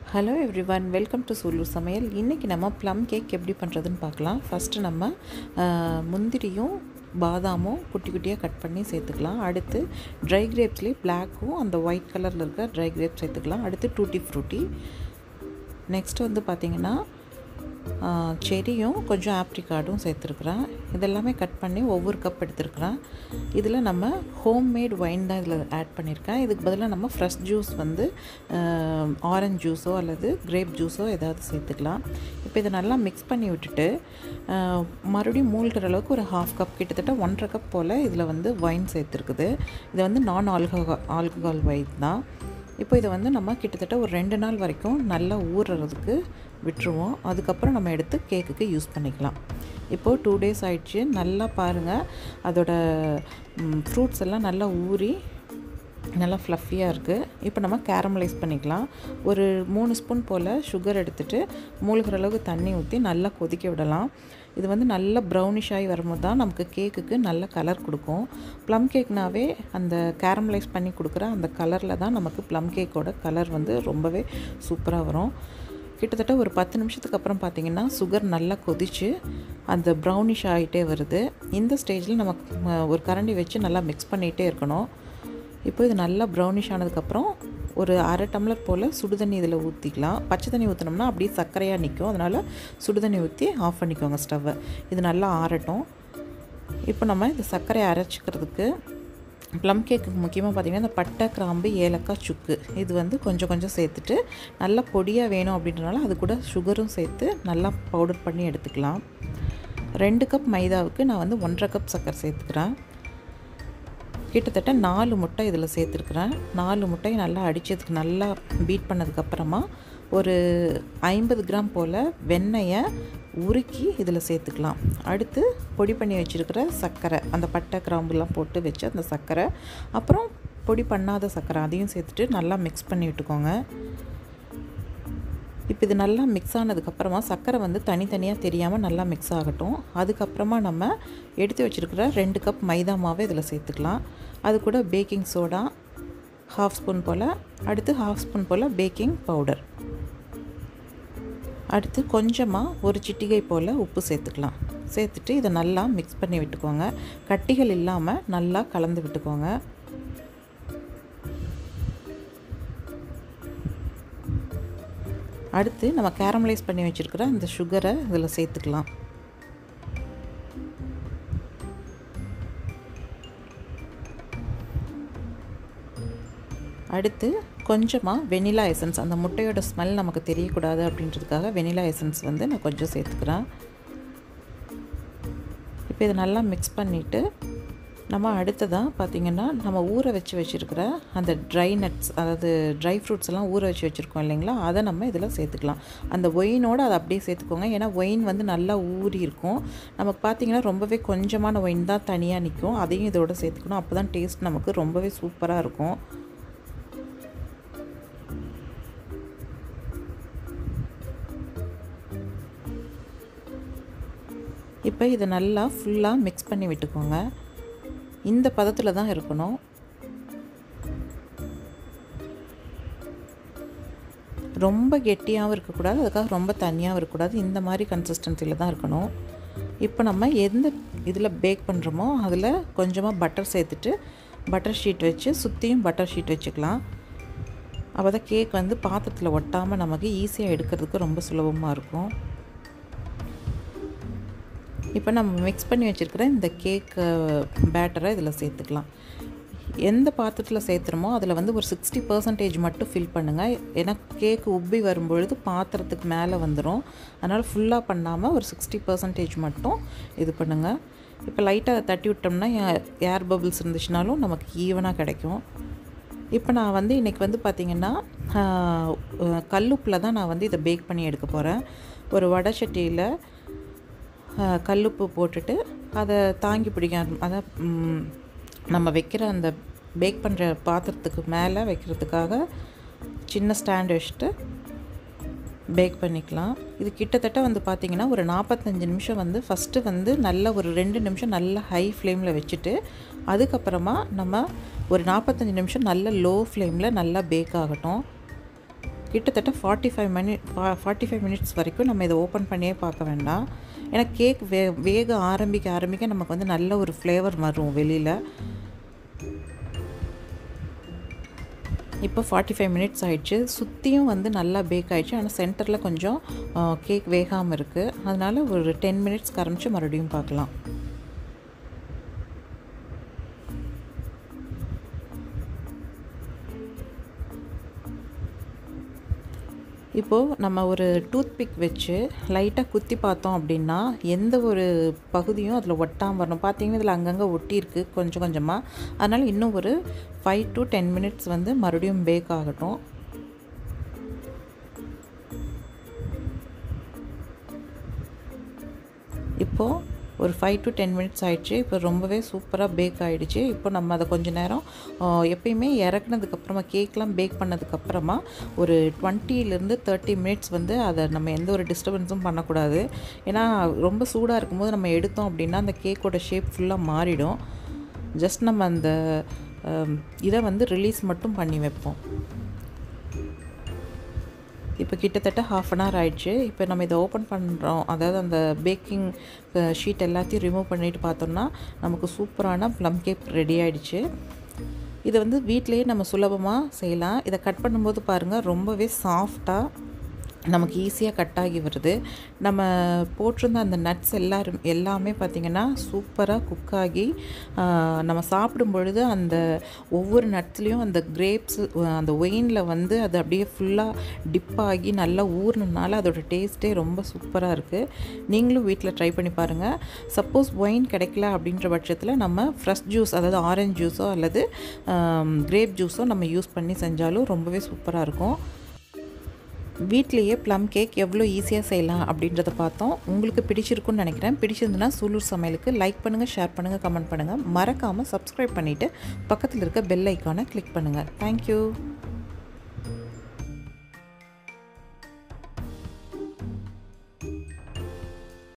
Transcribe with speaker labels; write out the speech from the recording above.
Speaker 1: hello everyone welcome to Sulur சமையல் இன்றைக்கி நம்ம ப்ளம் கேக் எப்படி பண்ணுறதுன்னு பார்க்கலாம் ஃபஸ்ட்டு நம்ம ஆஹ், முந்திரியும் பாதாமும் குட்டி குட்டியாக கட் பண்ணி சேர்த்துக்கலாம் அடுத்து ட்ரை கிரேப்ஸ்லேயே பிளாக்கும் அந்த ஒயிட் கலரில் இருக்க ட்ரை கிரேப்ஸ் சேர்த்துக்கலாம் அடுத்து டூட்டி ஃப்ரூட்டி நெக்ஸ்ட் வந்து பார்த்திங்கன்னா செரியும் கொஞ்சம் ஆப்ரிகார்டும் சேர்த்துருக்குறேன் இதெல்லாமே கட் பண்ணி ஒவ்வொரு கப் எடுத்துருக்குறேன் இதில் நம்ம ஹோம்மேட் ஒயின் தான் இதில் ஆட் பண்ணியிருக்கேன் இதுக்கு பதிலாக நம்ம ஃப்ரெஷ் ஜூஸ் வந்து ஆரஞ்ச் ஜூஸோ அல்லது கிரேப் ஜூஸோ ஏதாவது சேர்த்துக்கலாம் இப்போ இதை நல்லா மிக்ஸ் பண்ணி விட்டுட்டு ஆஹ், மறுபடியும் மூழ்கிற அளவுக்கு ஒரு ஹாஃப் கப் கிட்டத்தட்ட ஒன்றரை கப் போல் இதில் வந்து ஒயின் சேர்த்துருக்குது இது வந்து நான் ஆல்கஹா ஆல்கஹால் ஒயின் தான் இப்போ இதை வந்து நம்ம கிட்டத்தட்ட ஒரு ரெண்டு நாள் வரைக்கும் நல்லா ஊறுறதுக்கு விட்டுருவோம் அதுக்கப்புறம் நம்ம எடுத்து கேக்குக்கு யூஸ் பண்ணிக்கலாம் இப்போது டூ டேஸ் ஆயிடுச்சு நல்லா பாருங்கள் அதோட ஃப்ரூட்ஸ் எல்லாம் நல்லா ஊறி நல்லா ஃப்ளஃபியாக இருக்குது இப்போ நம்ம கேரமலைஸ் பண்ணிக்கலாம் ஒரு மூணு ஸ்பூன் போல் சுகர் எடுத்துகிட்டு மூழ்கிற அளவுக்கு தண்ணி ஊற்றி நல்லா கொதிக்க விடலாம் இது வந்து நல்ல ப்ரௌனிஷ் ஆகி வரும்போது தான் நமக்கு கேக்குக்கு நல்ல கலர் கொடுக்கும் ப்ளம் கேக்னாவே அந்த கேரமலைஸ் பண்ணி கொடுக்குற அந்த கலரில் தான் நமக்கு ப்ளம் கேக்கோட கலர் வந்து ரொம்பவே சூப்பராக வரும் கிட்டத்தட்ட ஒரு பத்து நிமிஷத்துக்கு அப்புறம் பார்த்தீங்கன்னா சுகர் நல்லா கொதிச்சு அந்த ப்ரௌனிஷ் ஆகிட்டே வருது இந்த ஸ்டேஜில் நம்ம அஹ், ஒரு கரண்டி வச்சு நல்லா மிக்ஸ் பண்ணிகிட்டே இருக்கணும் இப்போ இது நல்லா ப்ரௌனிஷ் ஆனதுக்கப்புறம் ஒரு அரை டம்ளர் போல் சுடுதண்ணி இதில் ஊற்றிக்கலாம் பச்சை தண்ணி ஊற்றினோம்னா அப்படியே சர்க்கரையாக நிற்கும் அதனால் சுடுதண்ணி ஊற்றி ஆஃப் பண்ணிக்கோங்க ஸ்டவ்வை இது நல்லா ஆறட்டும் இப்போ நம்ம இந்த சர்க்கரையை அரைச்சிக்கிறதுக்கு ப்ளம் கேக்குக்கு முக்கியமாக பார்த்திங்கன்னா இந்த பட்டை கிராம்பு ஏலக்காய் சுக்கு இது வந்து கொஞ்சம் கொஞ்சம் சேர்த்துட்டு நல்லா பொடியாக வேணும் அப்படின்றனால அது கூட சுகரும் சேர்த்து நல்லா பவுடர் பண்ணி எடுத்துக்கலாம் ரெண்டு கப் மைதாவுக்கு நான் வந்து ஒன்றரை கப் சர்க்கரை சேர்த்துக்கிறேன் கிட்டத்தட்ட நாலு முட்டை இதில் சேர்த்துருக்குறேன் நாலு முட்டையை நல்லா அடித்ததுக்கு நல்லா பீட் பண்ணதுக்கப்புறமா ஒரு ஐம்பது கிராம் போல் வெண்ணெயை உருக்கி இதில் சேர்த்துக்கலாம் அடுத்து பொடி பண்ணி வச்சுருக்கிற சர்க்கரை அந்த பட்டை கிராம்புலாம் போட்டு வச்சு அந்த சர்க்கரை அப்புறம் பொடி பண்ணாத சர்க்கரை அதையும் சேர்த்துட்டு நல்லா மிக்ஸ் பண்ணி விட்டுக்கோங்க இப்போ இது நல்லா மிக்ஸ் ஆனதுக்கப்புறமா சர்க்கரை வந்து தனித்தனியாக தெரியாமல் நல்லா மிக்ஸ் ஆகட்டும் அதுக்கப்புறமா நம்ம எடுத்து வச்சுருக்கிற ரெண்டு கப் மைதா மாவை இதில் சேர்த்துக்கலாம் அது கூட பேக்கிங் சோடா ஹாஃப் ஸ்பூன் போல் அடுத்து ஹாஃப் ஸ்பூன் போல் பேக்கிங் பவுடர் அடுத்து கொஞ்சமாக ஒரு சிட்டிகை போல் உப்பு சேர்த்துக்கலாம் சேர்த்துட்டு இதை நல்லா மிக்ஸ் பண்ணி விட்டுக்கோங்க கட்டிகள் இல்லாமல் நல்லா கலந்து விட்டுக்கோங்க அடுத்து நம்ம கேரமலைஸ் பண்ணி வச்சுருக்கிற அந்த சுகரை இதில் சேர்த்துக்கலாம் அடுத்து கொஞ்சமாக வெனிலா எசன்ஸ் அந்த முட்டையோட ஸ்மெல் நமக்கு தெரியக்கூடாது அப்படின்றதுக்காக வெனிலா எசன்ஸ் வந்து நான் கொஞ்சம் சேர்த்துக்கிறேன் இப்போ இதை நல்லா மிக்ஸ் பண்ணிவிட்டு நம்ம அடுத்ததாக பார்த்திங்கன்னா நம்ம ஊற வச்சு வச்சுருக்கிற அந்த ட்ரை நட்ஸ் அதாவது ட்ரை ஃப்ரூட்ஸ் எல்லாம் ஊற வச்சு வச்சுருக்கோம் இல்லைங்களா அதை நம்ம இதில் சேர்த்துக்கலாம் அந்த ஒயினோடு அதை அப்படியே சேர்த்துக்கோங்க ஏன்னா ஒயின் வந்து நல்லா ஊறி இருக்கும் நமக்கு பார்த்திங்கன்னா ரொம்பவே கொஞ்சமான ஒயின் தான் தனியாக நிற்கும் அதையும் இதோட சேர்த்துக்கணும் அப்போ தான் டேஸ்ட் நமக்கு ரொம்பவே சூப்பராக இருக்கும் இப்போ இதை நல்லா ஃபுல்லாக மிக்ஸ் பண்ணி விட்டுக்கோங்க இந்த பதத்தில் தான் இருக்கணும் ரொம்ப கெட்டியாகவும் இருக்கக்கூடாது அதுக்காக ரொம்ப தண்ணியாகவும் இருக்கக்கூடாது இந்த மாதிரி கன்சிஸ்டன்சியில் தான் இருக்கணும் இப்போ நம்ம எந்த இதில் பேக் பண்ணுறோமோ அதில் கொஞ்சமாக பட்டர் சேர்த்துட்டு பட்டர் ஷீட் வச்சு சுற்றியும் பட்டர் ஷீட் வச்சுக்கலாம் அப்போ தான் கேக் வந்து பாத்திரத்தில் ஒட்டாமல் நமக்கு ஈஸியாக எடுக்கிறதுக்கு ரொம்ப சுலபமாக இருக்கும் இப்போ நம்ம மிக்ஸ் பண்ணி வச்சுருக்கிற இந்த கேக் பேட்டரை இதில் சேர்த்துக்கலாம் எந்த பாத்திரத்தில் சேர்த்துறோமோ அதில் வந்து ஒரு சிக்ஸ்டி பர்சன்டேஜ் மட்டும் ஃபில் பண்ணுங்கள் ஏன்னா கேக் உப்பி வரும்பொழுது பாத்திரத்துக்கு மேலே வந்துடும் அதனால் ஃபுல்லாக பண்ணாமல் ஒரு சிக்ஸ்டி பர்சன்டேஜ் மட்டும் இது பண்ணுங்கள் இப்போ லைட்டாக தட்டி விட்டோம்னா ஏர் பபிள்ஸ் இருந்துச்சுனாலும் நமக்கு ஈவனாக கிடைக்கும் இப்போ நான் வந்து இன்றைக்கி வந்து பார்த்திங்கன்னா கல்லுப்பில் தான் நான் வந்து இதை பேக் பண்ணி எடுக்க போகிறேன் ஒரு வடை சட்டியில் ஆஹ் கல்லுப்பு போட்டுட்டு அதை தாங்கி பிடிக்க அதை ம், நம்ம வைக்கிற அந்த பேக் பண்ணுற பாத்திரத்துக்கு மேலே வைக்கிறதுக்காக சின்ன ஸ்டாண்ட் வச்சுட்டு பேக் பண்ணிக்கலாம் இது கிட்டத்தட்ட வந்து பார்த்திங்கன்னா ஒரு நாற்பத்தஞ்சு நிமிஷம் வந்து ஃபஸ்ட்டு வந்து நல்ல ஒரு ரெண்டு நிமிஷம் நல்ல ஹை ஃப்ளேமில் வச்சுட்டு அதுக்கப்புறமா நம்ம ஒரு நாற்பத்தஞ்சு நிமிஷம் நல்ல லோ ஃப்ளேமில் நல்லா பேக் ஆகட்டும் கிட்டத்தட்ட forty five minute forty five minutes வரைக்கும் நம்ம இதை ஓப்பன் பண்ணியே பார்க்க வேண்டாம் ஏன்னா கேக் வே வேக ஆரம்பிக்க ஆரம்பிக்க நமக்கு வந்து நல்ல ஒரு ஃப்ளேவர் வரும் வெளியில் இப்போ ஃபார்ட்டி ஃபைவ் மினிட்ஸ் ஆயிடுச்சு சுற்றியும் வந்து நல்லா பேக் ஆயிடுச்சு ஆனால் சென்டரில் கொஞ்சம் கேக் வேகாமல் இருக்குது அதனால் ஒரு டென் மினிட்ஸ் கரைச்சி மறுபடியும் பார்க்கலாம் இப்போது நம்ம ஒரு டூத் பிக் வச்சு லைட்டாக குத்தி பார்த்தோம் அப்படின்னா எந்த ஒரு பகுதியும் அதில் ஒட்டாமல் வரணும் பார்த்தீங்கன்னா இதில் அங்கங்கே ஒட்டியிருக்கு கொஞ்சம் கொஞ்சமாக அதனால் இன்னும் ஒரு ஃபைவ் டு டென் மினிட்ஸ் வந்து மறுபடியும் பேக் ஆகட்டும் இப்போது ஒரு ஃபைவ் டு டென் மினிட்ஸ் ஆயிடுச்சு இப்போ ரொம்பவே சூப்பராக பேக் ஆகிடுச்சு இப்போ நம்ம அதை கொஞ்ச நேரம் எப்பயுமே இறக்குனதுக்கப்புறமா கேக்லாம் பேக் பண்ணதுக்கப்புறமா ஒரு டுவெண்ட்டிலேருந்து தேர்ட்டி மினிட்ஸ் வந்து அதை நம்ம எந்த ஒரு டிஸ்டர்பன்ஸும் பண்ணக்கூடாது ஏன்னா ரொம்ப சூடாக இருக்கும்போது நம்ம எடுத்தோம் அப்படின்னா அந்த கேக்கோட ஷேப் ஃபுல்லாக மாறிடும் ஜஸ்ட் நம்ம அந்த இதை வந்து ரிலீஸ் மட்டும் பண்ணி வைப்போம் இப்போ கிட்டத்தட்ட ஹாஃப் அன் ஹவர் ஆயிடுச்சு இப்போ நம்ம இதை ஓப்பன் பண்ணுறோம் அதாவது அந்த பேக்கிங் ஷீட் எல்லாத்தையும் ரிமூவ் பண்ணிட்டு பார்த்தோம்னா நமக்கு சூப்பரான ப்ளம் கேக் ரெடி ஆகிடுச்சு இதை வந்து வீட்டிலேயே நம்ம சுலபமாக செய்யலாம் இதை கட் பண்ணும்போது பாருங்கள் ரொம்பவே சாஃப்டாக நமக்கு ஈஸியாக கட் ஆகி வருது நம்ம போட்டிருந்த அந்த நட்ஸ் எல்லாரும் எல்லாமே பார்த்திங்கன்னா சூப்பராக குக் ஆகி நம்ம சாப்பிடும் பொழுது அந்த ஒவ்வொரு நட்ஸ்லேயும் அந்த கிரேப்ஸ் அந்த ஒயினில் வந்து அது அப்படியே ஃபுல்லாக டிப் ஆகி நல்லா ஊறினால அதோட டேஸ்ட்டே ரொம்ப சூப்பராக இருக்குது நீங்களும் வீட்டில் ட்ரை பண்ணி பாருங்கள் சப்போஸ் ஒயின் கிடைக்கல அப்படின்ற பட்சத்தில் நம்ம ஃப்ரெஷ் ஜூஸ் அதாவது ஆரஞ்ச் ஜூஸோ அல்லது கிரேப் ஜூஸோ நம்ம யூஸ் பண்ணி செஞ்சாலும் ரொம்பவே சூப்பராக இருக்கும் வீட்லேயே ப்ளம் கேக் எவ்வளோ ஈஸியாக செய்யலாம் அப்படின்றத பார்த்தோம் உங்களுக்கு பிடிச்சிருக்குன்னு நினைக்கிறேன் பிடிச்சிருந்துன்னா சூலூர் சமையலுக்கு லைக் பண்ணுங்கள் ஷேர் பண்ணுங்கள் கமெண்ட் பண்ணுங்கள் மறக்காமல் சப்ஸ்கிரைப் பண்ணிவிட்டு பக்கத்தில் இருக்க பெல் ஐக்கானை கிளிக் பண்ணுங்கள் தேங்க்யூ